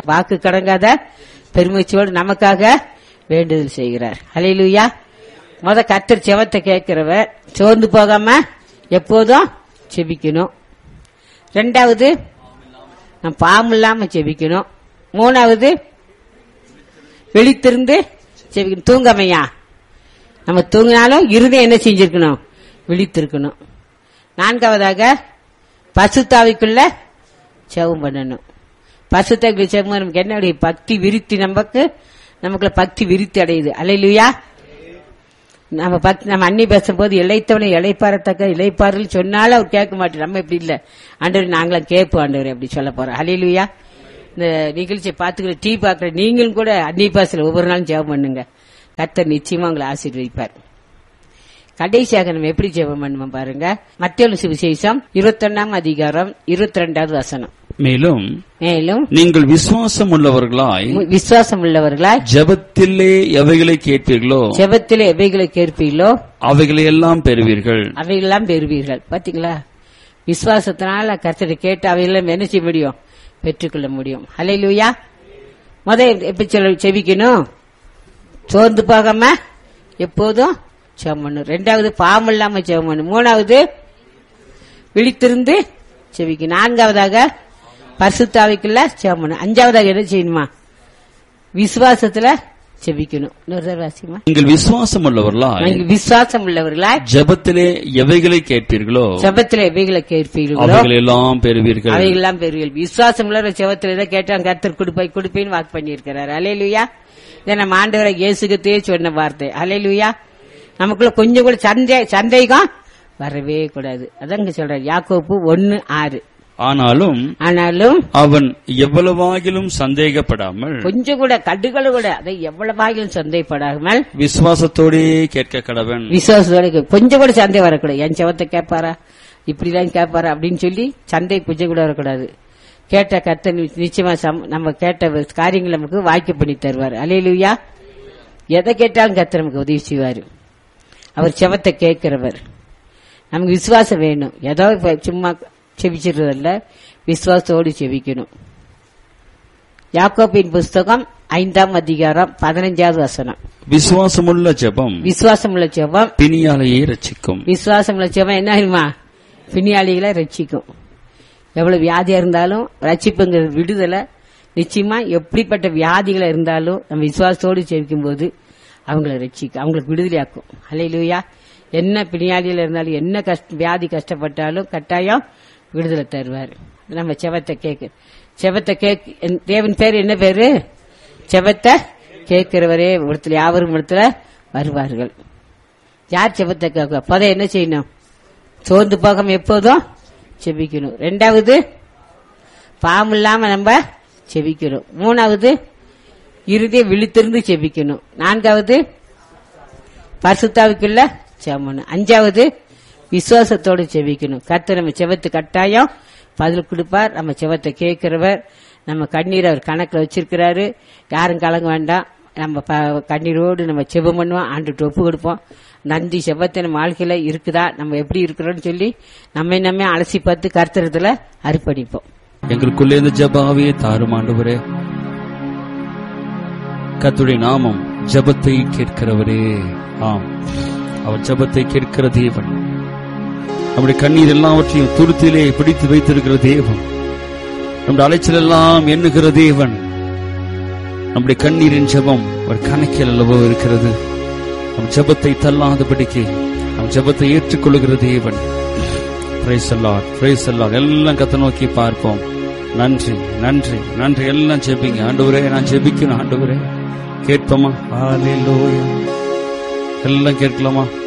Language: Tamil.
வாக்கு கடங்காத பெருமூச்சோடு நமக்காக வேண்டுதல் செய்கிறார் ஹalleluya முத கத்தர் செவத்தை கேட்கிறவர் சோர்ந்து போகாம எப்போதும் செபிக்கணும் ரெண்டாவது நம்ம பாவம் இல்லாம செபிக்கணும் மூணாவது விழித்திருந்து செபிக்கணும் தூங்காமையா நம்ம தூங்கினாலும் இருதயம் என்ன செஞ்சிருக்கணும் விழித்திருக்கணும் நான்காவதாக பசுத்தாவிக்குள்ள செவம் பண்ணணும் பசுத்தாவிக்குள்ள செவம் நமக்கு என்ன அடையுது? பக்தி விருத்தி நமக்கு நமக்குள்ள பக்தி விருத்தி அடையுது அலையிலுயா நம்ம பக்தி நம்ம அன்னி பேசும்போது இழைத்தவனை இழைப்பாரத்தக்க இழைப்பாரில் சொன்னாலும் அவர் கேட்க மாட்டேன் நம்ம இப்படி இல்ல ஆண்டவர் நாங்களும் கேட்போம் ஆண்டவர் அப்படி சொல்ல போறோம் அலையிலுயா இந்த நிகழ்ச்சியை பார்த்துக்கிற டீ பார்க்குற நீங்களும் கூட அன்னி பாசல ஒவ்வொரு நாளும் ஜெபம் பண்ணுங்க கர்த்தர் நிச்சயமா உங்களை ஆசீர்வதிப்பார் கடைசியாக நம்ம எப்படி ஜெபம் பண்ணுவோம் பாருங்க மத்திய சுவிசேஷம் இருபத்தொன்னாம் அதிகாரம் இருபத்தி ரெண்டாவது வசனம் மேலும் மேலும் நீங்கள் விசுவாசம் உள்ளவர்களாய் விசுவாசம் உள்ளவர்களாய் ஜெபத்திலே எவைகளை கேட்பீர்களோ ஜெபத்தில் எவைகளை கேட்பீர்களோ அவைகளை எல்லாம் பெறுவீர்கள் அவைகளெல்லாம் பெறுவீர்கள் பாத்தீங்களா விசுவாசத்தினால கர்த்தரை கேட்டு அவையெல்லாம் என்ன செய்ய முடியும் பெற்றுக்கொள்ள முடியும் ஹலே லூயா முத எப்படி சொல்ல செபிக்கணும் சோர்ந்து போகாம எப்போதும் ஜெபம் பண்ணணும் ரெண்டாவது பாவம் இல்லாம ஜெபம் பண்ணணும் மூணாவது விழித்திருந்து செபிக்கணும் நான்காவதாக பரிசுத்தாவிக்குள்ள ஜெபம் பண்ணணும் அஞ்சாவதாக என்ன செய்யணுமா விசுவாசத்துல செபிக்கணும் இன்னொரு தடவை வாசிமா நீங்கள் விசுவாசம் உள்ளவர்களாய் நீங்கள் விசுவாசம் உள்ளவர்களாய் ஜெபத்திலே எவைகளை கேட்பீர்களோ ஜெபத்துல எவைகளை கேட்பீர்களோ அவைகளை எல்லாம் பெறுவீர்கள் அவையெல்லாம் பெறுவீர்கள் விசுவாசம் உள்ள செவத்துல இதை கேட்டான் கர்த்தர் கொடுப்பாய் கொடுப்பேன்னு வாக்கு பண்ணியிருக்கிறார் அலையலுயா இதை நம்ம ஆண்டவரை இயேசுகத்தே சொன்ன வார்த்தை அலையலுயா நமக்குள்ள கொஞ்சம் கூட சந்தே சந்தேகம் வரவே கூடாது அதாங்க சொல்றாரு யாக்கோப்பு ஒன்னு ஆறு ஆனாலும் ஆனாலும் அவன் எவ்வளவாகிலும் சந்தேகப்படாமல் கொஞ்சம் கூட கடுகளு கூட அதை எவ்வளவாகிலும் சந்தேகப்படாமல் விசுவாசத்தோடே கேட்க கடவன் விசுவாசத்தோட கே- கொஞ்சம் கூட சந்தேகம் வரக்கூடாது என் செவத்தை கேட்பாரா இப்படிலாம் கேட்பாரா அப்படின்னு சொல்லி சந்தை கொஞ்சம் கூட வரக்கூடாது கேட்ட கர்த்தர் நி- நிச்சயமா சம்- நம்ம கேட்ட வ- காரியங்கள் நமக்கு வாய்க்க பண்ணி தருவார் அலையிலுயா எதை கேட்டாலும் கர்த்தர் நமக்கு உதவி செய்வார் அவர் செவத்தை கேட்கிறவர் நமக்கு விசுவாசம் வேணும் ஏதோ இப்ப சும்மா செபிச்சிடுறதில்ல விசுவாசத்தோடு செபிக்கணும் யாக்கோபின் புஸ்தகம் ஐந்தாம் அதிகாரம் பதினஞ்சாவது வசனம் விசுவாசமுள்ள ஜெபம் விசுவாசமுள்ள செபம் பிணியாலையே ரட்சிக்கும் விசுவாசம் லட்சியமா என்ன ஆகுமா பிணியாளிகளை ரட்சிக்கும் எவ்வளவு வியாதியா இருந்தாலும் ரட்சிப்புங்கிற விடுதலை நிச்சயமா எப்படிப்பட்ட வியாதிகளா இருந்தாலும் நம்ம விசுவாசத்தோடு ஜெபிக்கும் போது அவங்கள ரட்சிக்கும் அவங்களுக்கு விடுதலையாக்கும் அலையிலுயா என்ன பிணியாளிகள் இருந்தாலும் என்ன கஷ்ட வியாதி கஷ்டப்பட்டாலும் கட்டாயம் விடுதலை தருவார் நம்ம செவத்தை கேட்க செவத்தை கேக் என் தேவன் பேர் என்ன பேரு செவத்தை கேட்கிறவரே இடத்துல யாவரும் இடத்துல வருவார்கள் யார் செபத்தை கேட்க பத என்ன செய்யணும் சோர்ந்து போகாம எப்போதும் செபிக்கணும் ரெண்டாவது பாவம் இல்லாம நம்ம செபிக்கணும் மூணாவது இறுதியை விழித்திருந்து செபிக்கணும் நான்காவது பரிசுத்தாவுக்குள்ள செபணும் அஞ்சாவது விசுவாசத்தோடு செபிக்கணும் கர்த்தர் நம்ம செவத்து கட்டாயம் பதில் கொடுப்பார் நம்ம செவத்தை கேட்கிறவர் நம்ம கண்ணீர் அவர் கணக்கில் வச்சிருக்கிறாரு யாரும் கலங்க வேண்டாம் நம்ம ப- கண்ணீரோடு நம்ம செபம் பண்ணுவோம் ஆண்டுட்டு ஒப்பு கொடுப்போம் நன்றி செபத்தை நம்ம வாழ்க்கையில இருக்குதா நம்ம எப்படி இருக்கிறோம்னு சொல்லி நம்மை நம்ம அலசி பார்த்து கர்த்தரத்துல அர்ப்பணிப்போம் எங்களுக்குள்ளே இந்த ஜபாவே தாரும் ஆண்டவரே கர்த்தருடைய நாமம் ஜபத்தை கேட்கிறவரே ஆம் அவர் ஜபத்தை கேட்கிற தேவன் நம்முடைய கண்ணீர் எல்லாவற்றையும் துருத்திலே பிடித்து வைத்திருக்கிற தேவன் நம்முடைய அலைச்சல் எல்லாம் எண்ணுகிற தேவன் நம்முடைய கண்ணீரின் ஜெபம் ஒரு கணக்கில் அல்லவோ இருக்கிறது நம் ஜெபத்தை தள்ளாதபடிக்கு நம் ஜெபத்தை ஏற்றுக்கொள்ளுகிற தேவன் பிரைஸ் அல்லாட் பிரைஸ் அல்லாட் எல்லாம் கத்த நோக்கி பார்ப்போம் நன்றி நன்றி நன்றி எல்லாம் ஜெபிங்க ஆண்டவரே நான் ஜெபிக்கணும் ஆண்டவரே கேட்போமா ஹalleluya எல்லாம் கேட்கலாமா